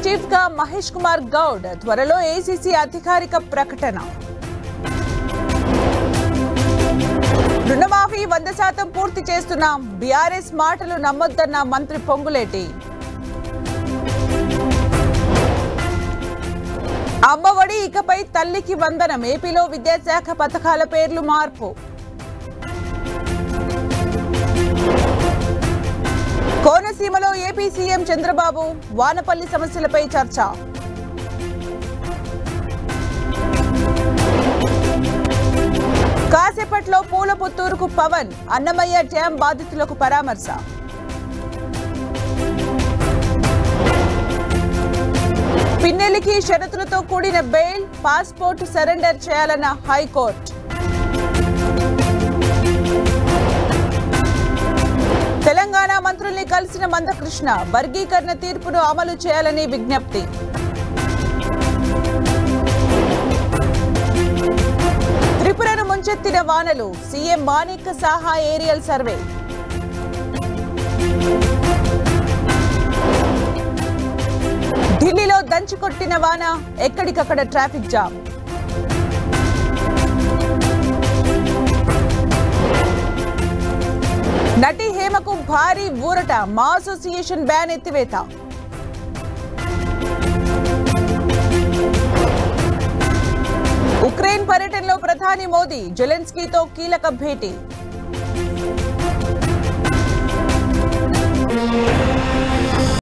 chief గా మహేష్ కుమార్ గౌడ్ త్వరలో ACC అధికారిక ప్రకటన రుణమాఫీ వంద శాతం పూర్తి చేస్తున్నాం బీఆర్ఎస్ మాటలు నమ్మొద్దన్న మంత్రి పొంగులేటి అమ్మఒడి ఇకపై తల్లికి వందనం ఏపీలో విద్యాశాఖ పథకాల పేర్లు మార్పు కోనసీమలో ఏపీ సీఎం చంద్రబాబు వానపల్లి సమస్యలపై చర్చ కాసేపట్లో పూల పుత్తూరుకు పవన్ అన్నమయ్య డ్యాం బాధితులకు పరామర్శ పిన్నెలికి షరతులతో కూడిన బెయిల్ పాస్పోర్ట్ సరెండర్ చేయాలన్న హైకోర్టు తెలంగాణ మంత్రుల్ని కలిసిన మందకృష్ణ వర్గీకరణ తీర్పును అమలు చేయాలని విజ్ఞప్తి త్రిపురను ముంచెత్తిన వానలు CM Manik Saha aerial survey ఢిల్లీలో దంచికొట్టిన వాన ఎక్కడికక్కడ ట్రాఫిక్ జామ్ నటి హేమకు భారీ ఊరట మా అసోసియేషన్ బ్యాన్ ఎత్తివేత ఉక్రెయిన్ పర్యటనలో ప్రధాని మోదీ జెలెన్స్కీతో కీలక భేటీ